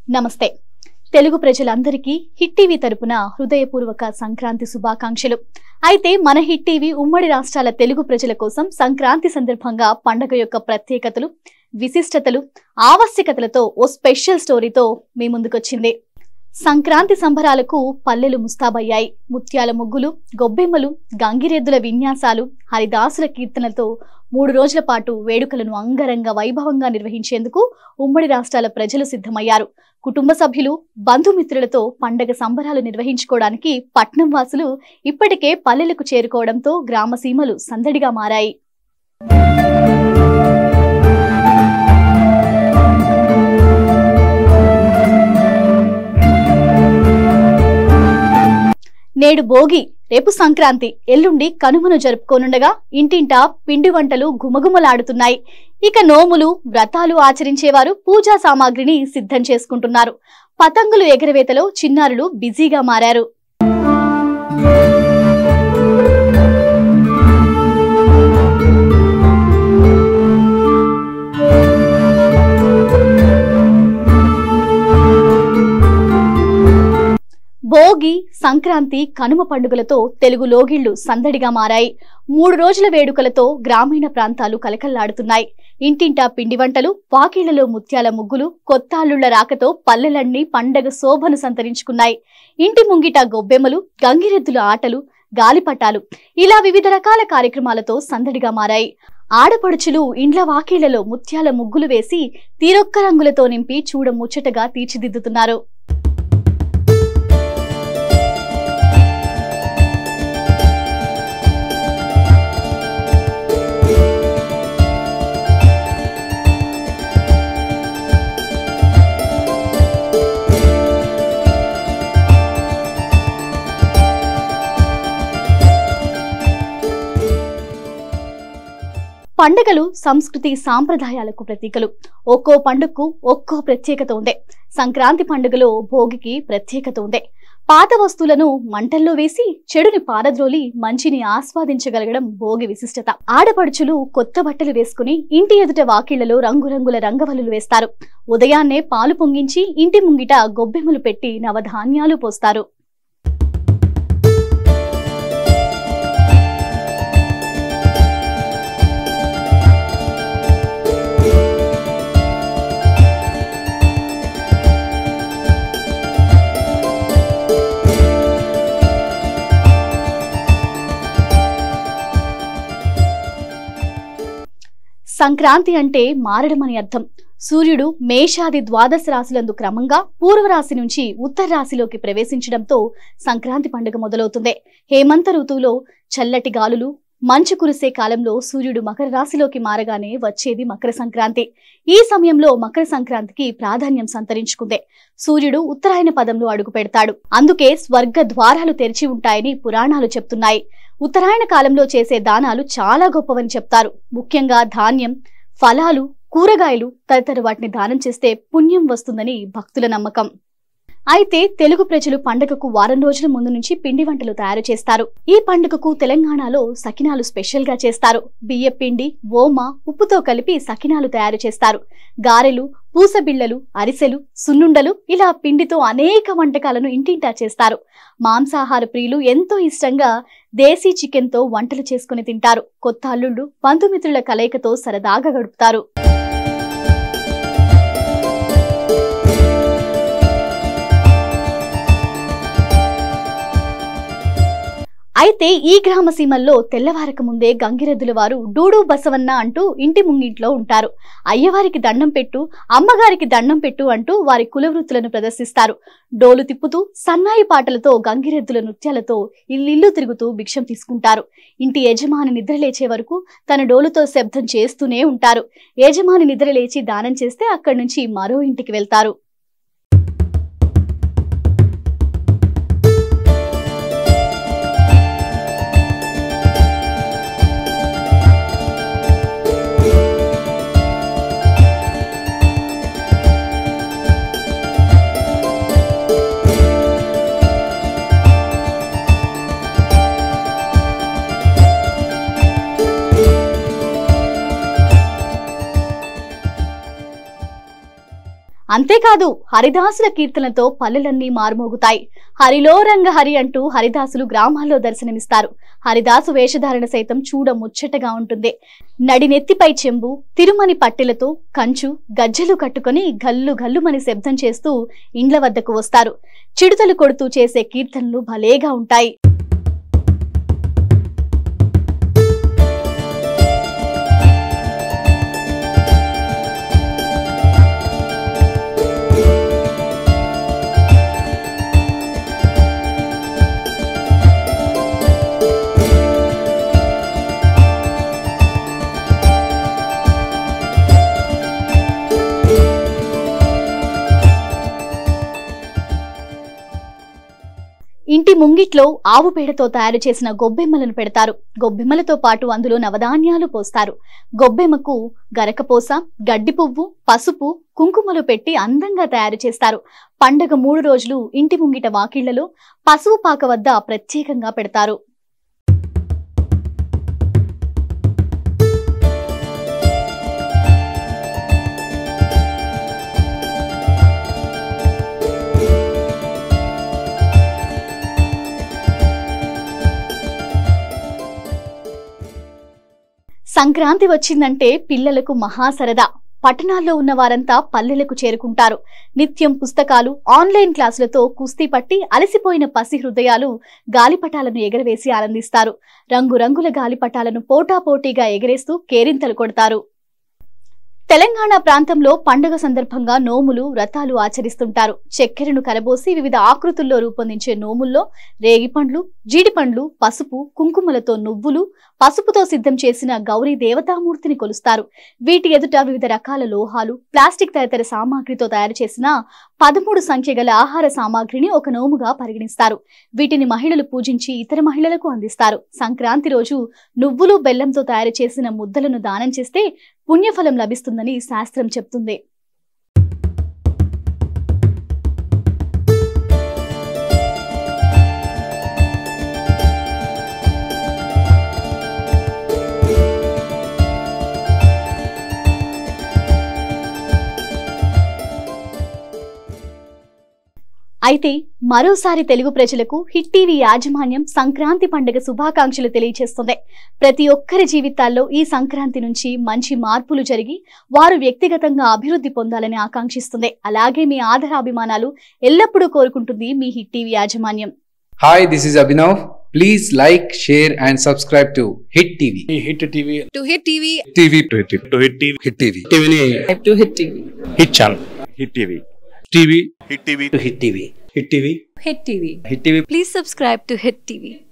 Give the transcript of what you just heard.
నమస్తే తెలుగు ప్రజలందరికీ hit TV తరపున హృదయపూర్వక సంక్రాంతి శుభాకాంక్షలు అయితే మన హిట్ టీవీ ఉమ్మడి రాష్ట్రాల తెలుగు ప్రజల కోసం సంక్రాంతి సందర్భంగా పండగ యొక్క ప్రత్యేకతలు విశిష్టతలు ఆవశ్యకతలతో ఓ స్పెషల్ స్టోరీతో మీ ముందుకొచ్చింది సంక్రాంతి సంబరాలకు పల్లెలు ముస్తాబయ్యాయి ముత్యాల ముగ్గులు గొబ్బెమ్మలు గంగిరెద్దుల విన్యాసాలు హరిదాసుల కీర్తనలతో మూడు రోజుల పాటు వేడుకలను అంగరంగ వైభవంగా నిర్వహించేందుకు ఉమ్మడి రాష్ట్రాల ప్రజలు సిద్ధమయ్యారు కుటుంబ సభ్యులు బంధుమిత్రులతో పండగ సంబరాలు నిర్వహించుకోవడానికి పట్నం వాసులు ఇప్పటికే పల్లెలకు చేరుకోవడంతో గ్రామ సీమలు సందడిగా మారాయి నేడు భోగి రేపు సంక్రాంతి ఎల్లుండి కనుమను జరుపుకోనుండగా ఇంటింటా పిండి వంటలు గుమగుమలాడుతున్నాయి ఇక నోములు వ్రతాలు ఆచరించేవారు పూజా సామాగ్రిని సిద్ధం చేసుకుంటున్నారు పతంగులు ఎగరవేతలో చిన్నారులు బిజీగా మారారు భోగి సంక్రాంతి కనుమ పండుగలతో తెలుగు లోగిళ్లు సందడిగా మారాయి మూడు రోజుల వేడుకలతో గ్రామీణ ప్రాంతాలు కలకల్లాడుతున్నాయి ఇంటింటా పిండి వంటలు వాకిళ్లలో ముత్యాల ముగ్గులు కొత్త అల్లుళ్ల రాకతో పల్లెలన్నీ పండగ శోభను సంతరించుకున్నాయి ఇంటి ముంగిట గొబ్బెమ్మలు గంగిరెద్దుల ఆటలు గాలిపటాలు ఇలా వివిధ రకాల కార్యక్రమాలతో సందడిగా మారాయి ఆడపడుచులు ఇండ్ల వాకిళ్లలో ముత్యాల ముగ్గులు వేసి తీరొక్క రంగులతో నింపి చూడ ముచ్చటగా తీర్చిదిద్దుతున్నారు పండుగలు సంస్కృతి సాంప్రదాయాలకు ప్రతీకలు ఒక్కో పండుగకు ఒక్కో ప్రత్యేకత ఉందే సంక్రాంతి పండుగలో భోగికి ప్రత్యేకత ఉందే పాత వస్తువులను మంటల్లో వేసి చెడుని పారద్రోలి మంచిని ఆస్వాదించగలగడం భోగి విశిష్టత ఆడపడుచులు కొత్త బట్టలు వేసుకుని ఇంటి ఎదుట వాకిళ్లలో రంగురంగుల రంగవల్లులు వేస్తారు ఉదయాన్నే పాలు పొంగించి ఇంటి ముంగిట గొబ్బెమ్మలు పెట్టి నవధాన్యాలు పోస్తారు సంక్రాంతి అంటే మారడమని అర్థం సూర్యుడు మేషాది ద్వాదశ రాశులందు క్రమంగా పూర్వ రాశి నుంచి ఉత్తర రాశిలోకి ప్రవేశించడంతో సంక్రాంతి పండుగ మొదలవుతుంది హేమంత ఋతువులో చల్లటి గాలులు మంచు కురిసే కాలంలో సూర్యుడు మకర రాశిలోకి మారగానే వచ్చేది మకర సంక్రాంతి ఈ సమయంలో మకర సంక్రాంతికి ప్రాధాన్యం సంతరించుకుందే సూర్యుడు ఉత్తరాయణ పదంలో అడుగు పెడతాడు అందుకే స్వర్గ ద్వారాలు తెరిచి ఉంటాయని పురాణాలు చెప్తున్నాయి ఉత్తరాయణ కాలంలో చేసే దానాలు చాలా గొప్పవని చెప్తారు ముఖ్యంగా ధాన్యం ఫలాలు కూరగాయలు తదితర వాటిని దానం చేస్తే పుణ్యం వస్తుందని భక్తుల నమ్మకం అయితే తెలుగు ప్రజలు పండుగకు వారం రోజుల ముందు నుంచి పిండి వంటలు తయారు చేస్తారు ఈ పండుగకు తెలంగాణలో సకినాలు స్పెషల్ గా చేస్తారు బియ్య పిండి ఓమ ఉప్పుతో కలిపి సకినాలు తయారు చేస్తారు గారెలు పూసబిళ్ళలు అరిసెలు సున్నుండలు ఇలా పిండితో అనేక వంటకాలను ఇంటింటా చేస్తారు మాంసాహార ప్రియులు ఎంతో ఇష్టంగా దేశీ చికెన్ తో వంటలు చేసుకుని తింటారు కొత్త అల్లుళ్ళు బంధుమిత్రుల కలయికతో సరదాగా గడుపుతారు అయితే ఈ గ్రామ సీమల్లో తెల్లవారక ముందే గంగిరెద్దుల వారు డూడు బసవన్న అంటూ ఇంటి ముంగిట్లో ఉంటారు అయ్యవారికి దండం పెట్టు అమ్మగారికి దండం పెట్టు అంటూ వారి కులవృత్తులను ప్రదర్శిస్తారు డోలు తిప్పుతూ సన్నాయి పాటలతో గంగిరెద్దుల నృత్యాలతో ఇల్లిల్లు తిరుగుతూ భిక్షం తీసుకుంటారు ఇంటి యజమాని నిద్రలేచే వరకు తన డోలుతో శబ్దం చేస్తూనే ఉంటారు యజమాని నిద్రలేచి దానం చేస్తే అక్కడి నుంచి మరో ఇంటికి వెళ్తారు అంతేకాదు హరిదాసుల కీర్తనలతో పల్లెలన్నీ మారుమోగుతాయి హరిలో రంగ హరి అంటూ హరిదాసులు గ్రామాల్లో దర్శనమిస్తారు హరిదాసు వేషధారణ సైతం చూడ ముచ్చటగా ఉంటుంది నడినెత్తిపై చెంబు తిరుమని పట్టెలతో కంచు గజ్జెలు కట్టుకొని గల్లు గల్లుమని శబ్దం చేస్తూ ఇండ్ల వద్దకు వస్తారు చిడుతలు కొడుతూ చేసే కీర్తనలు భలేగా ఉంటాయి ఇంటి ముంగిట్లో ఆవు పేడతో తయారు చేసిన గొబ్బెమ్మలను పెడతారు గొబ్బెమ్మలతో పాటు అందులో నవధాన్యాలు పోస్తారు గొబ్బెమ్మకు గరకపోస గడ్డి పువ్వు పసుపు కుంకుమలు పెట్టి అందంగా తయారు చేస్తారు పండగ మూడు రోజులు ఇంటి ముంగిట వాకిళ్లలో పసుపు పాక వద్ద ప్రత్యేకంగా పెడతారు సంక్రాంతి వచ్చిందంటే పిల్లలకు మహా సరదా పట్టణాల్లో ఉన్న వారంతా పల్లెలకు చేరుకుంటారు నిత్యం పుస్తకాలు ఆన్లైన్ క్లాసులతో కుస్తీ పట్టి అలసిపోయిన పసి హృదయాలు గాలిపటాలను ఎగరవేసి ఆనందిస్తారు రంగురంగుల గాలిపటాలను పోటాపోటీగా ఎగరేస్తూ కేరింతలు కొడతారు తెలంగాణ ప్రాంతంలో పండుగ సందర్భంగా నోములు వ్రతాలు ఆచరిస్తుంటారు చక్కెరను కలబోసి వివిధ ఆకృతుల్లో రూపొందించే నోముల్లో రేగిపండ్లు జీడిపండ్లు పసుపు కుంకుమలతో నువ్వులు పసుపుతో సిద్ధం చేసిన గౌరీ దేవతామూర్తిని కొలుస్తారు వీటి ఎదుట వివిధ రకాల లోహాలు ప్లాస్టిక్ తదితర సామాగ్రితో తయారు చేసిన పదమూడు సంఖ్య గల ఆహార సామాగ్రిని ఒక నోముగా పరిగణిస్తారు వీటిని మహిళలు పూజించి ఇతర మహిళలకు అందిస్తారు సంక్రాంతి రోజు నువ్వులు బెల్లంతో తయారు చేసిన ముద్దలను దానం చేస్తే పుణ్యఫలం లభిస్తుందని శాస్త్రం చెప్తుంది అయితే మరోసారి తెలుగు ప్రజలకు హిట్ టీవీ యాజమాన్యం సంక్రాంతి పండుగ శుభాకాంక్షలు తెలియజేస్తుంది ప్రతి ఒక్కరి జీవితాల్లో ఈ సంక్రాంతి నుంచి మంచి మార్పులు జరిగి వారు వ్యక్తిగతంగా అభివృద్ధి పొందాలని ఆకాంక్షిస్తుంది అలాగే మీ ఆదరాభిమానాలు ఎల్లప్పుడూ కోరుకుంటుంది మీ హిట్ టీవీ యాజమాన్యం Hi, this is Abhinav. Please like, share, and subscribe to Hit TV. Hit TV to hit TV TV to Hit TV to Hit TV Hit TV టీవీని to hit TV Hit channel Hit TV TV Hit TV to Hit TV Hit TV hit TV Hit TV please subscribe to hit TV